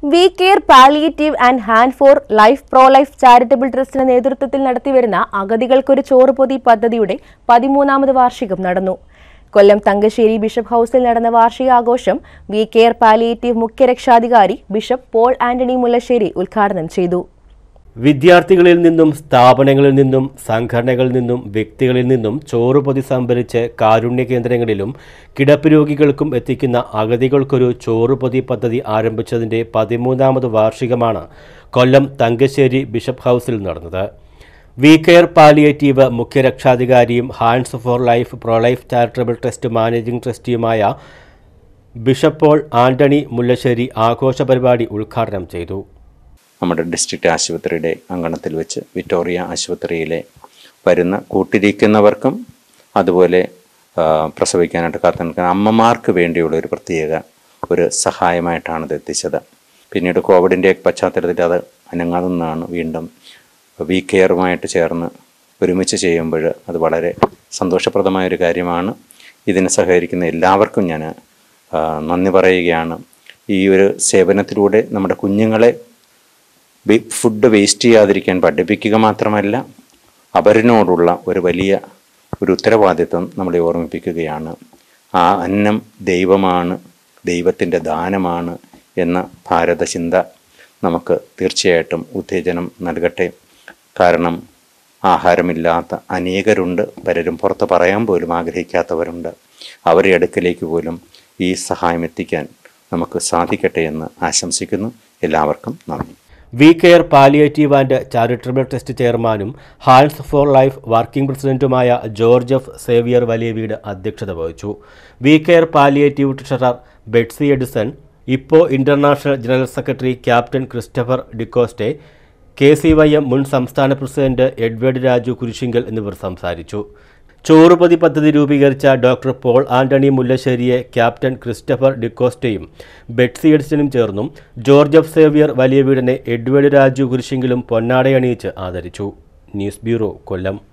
V care palliative and hand for life pro life charitable ട്രസ്റ്റിന്റെ നേതൃത്വത്തിൽ നടത്തിവരുന്ന അഗതികൾക്കൊരു ചോറ് പൊതി പദ്ധതിയുടെ പതിമൂന്നാമത് വാർഷികം നടന്നു കൊല്ലം തങ്കശ്ശേരി ബിഷപ്പ് ഹൌസിൽ നടന്ന വാർഷികാഘോഷം വി കെയർ പാലിയേറ്റീവ് മുഖ്യരക്ഷാധികാരി ബിഷപ്പ് പോൾ ആന്റണി മുല്ലശ്ശേരി ഉദ്ഘാടനം ചെയ്തു വിദ്യാർത്ഥികളിൽ നിന്നും സ്ഥാപനങ്ങളിൽ നിന്നും സംഘടനകളിൽ നിന്നും വ്യക്തികളിൽ നിന്നും ചോറുപൊതി സംഭരിച്ച് കാരുണ്യ കേന്ദ്രങ്ങളിലും കിടപ്പ് രോഗികൾക്കും എത്തിക്കുന്ന അഗതികൾക്കൊരു ചോറുപൊതി പദ്ധതി ആരംഭിച്ചതിൻ്റെ പതിമൂന്നാമത് വാർഷികമാണ് കൊല്ലം തങ്കശ്ശേരി ബിഷപ്പ് ഹൗസിൽ നടന്നത് വി കെയർ പാലിയേറ്റീവ് മുഖ്യരക്ഷാധികാരിയും hands for life pro life charitable trust managing ട്രസ്റ്റിയുമായ ബിഷപ്പ് പോൾ ആന്റണി മുല്ലശ്ശേരി ആഘോഷ പരിപാടി ഉദ്ഘാടനം ചെയ്തു നമ്മുടെ ഡിസ്ട്രിക്റ്റ് ആശുപത്രിയുടെ അങ്കണത്തിൽ വെച്ച് വിക്ടോറിയ ആശുപത്രിയിലെ വരുന്ന കൂട്ടിരിക്കുന്നവർക്കും അതുപോലെ ആ, പ്രസവിക്കാനായിട്ട് കാത്തു നിൽക്കുന്ന അമ്മമാർക്ക് വേണ്ടിയുള്ള ഒരു പ്രത്യേക ഒരു സഹായമായിട്ടാണ് ഇത് എത്തിച്ചത് പിന്നീട് കോവിഡിൻ്റെ പശ്ചാത്തലത്തിൽ അത് അനങ്ങാതെന്നാണ് വീണ്ടും വി കെയറുമായിട്ട് ചേർന്ന് ഒരുമിച്ച് ചെയ്യുമ്പോൾ അത് വളരെ സന്തോഷപ്രദമായ ഒരു കാര്യമാണ് ഇതിന് സഹകരിക്കുന്ന എല്ലാവർക്കും ഞാൻ ആ, നന്ദി പറയുകയാണ് ഈ ഒരു സേവനത്തിലൂടെ നമ്മുടെ കുഞ്ഞുങ്ങളെ വെ- ഫുഡ് വേസ്റ്റ് ചെയ്യാതിരിക്കാൻ പഠിപ്പിക്കുക മാത്രമല്ല അവരിനോടുള്ള ഒരു വലിയ ഒരു ഉത്തരവാദിത്വം നമ്മളെ ഓർമ്മിപ്പിക്കുകയാണ് ആ അന്നം ദൈവമാണ് ദൈവത്തിൻ്റെ ദാനമാണ് എന്ന ഭാരത ചിന്ത നമുക്ക് തീർച്ചയായിട്ടും ഉത്തേജനം നൽകട്ടെ കാരണം ആഹാരമില്ലാത്ത അനേകരുണ്ട് പലരും പുറത്ത് പറയാൻ പോലും ആഗ്രഹിക്കാത്തവരുണ്ട് അവരുടെ അടുക്കലേക്ക് പോലും ഈ സഹായം എത്തിക്കാൻ നമുക്ക് സാധിക്കട്ടെ എന്ന് ആശംസിക്കുന്നു എല്ലാവർക്കും നന്ദി we care palliative and charitable trust ചെയർമാനും ഹാൻഡ്സ് ഫോർ ലൈഫ് വർക്കിംഗ് പ്രസിഡന്റുമായ ജോർജ് എഫ് സേവിയർ വലിയ വീട് അധ്യക്ഷത വഹിച്ചു we care palliative treasurer Betsy Edison ഇപ്പോ international general secretary captain Christopher D'Costa K C Y M മുൻ സംസ്ഥാന പ്രസിഡന്റ് എഡ്വേർഡ് രാജു കുരിശിങ്കൽ എന്നിവർ സംസാരിച്ചു ചോറുപതി പദ്ധതി രൂപീകരിച്ച ഡോക്ടർ പോൾ ആന്റണി മുല്ലശ്ശേരിയെ ക്യാപ്റ്റൻ ക്രിസ്റ്റഫർ ഡിക്കോസ്റ്റയും ബെറ്റ്സി എഡ്സനും ചേർന്നും ജോർജ് എഫ് സേവിയർ വലിയ വീടിനെ എഡ്വേർഡ് രാജു കുരിശിങ്കിലും പൊന്നാടയണിയിച്ച് ആദരിച്ചു ന്യൂസ് ബ്യൂറോ കൊല്ലം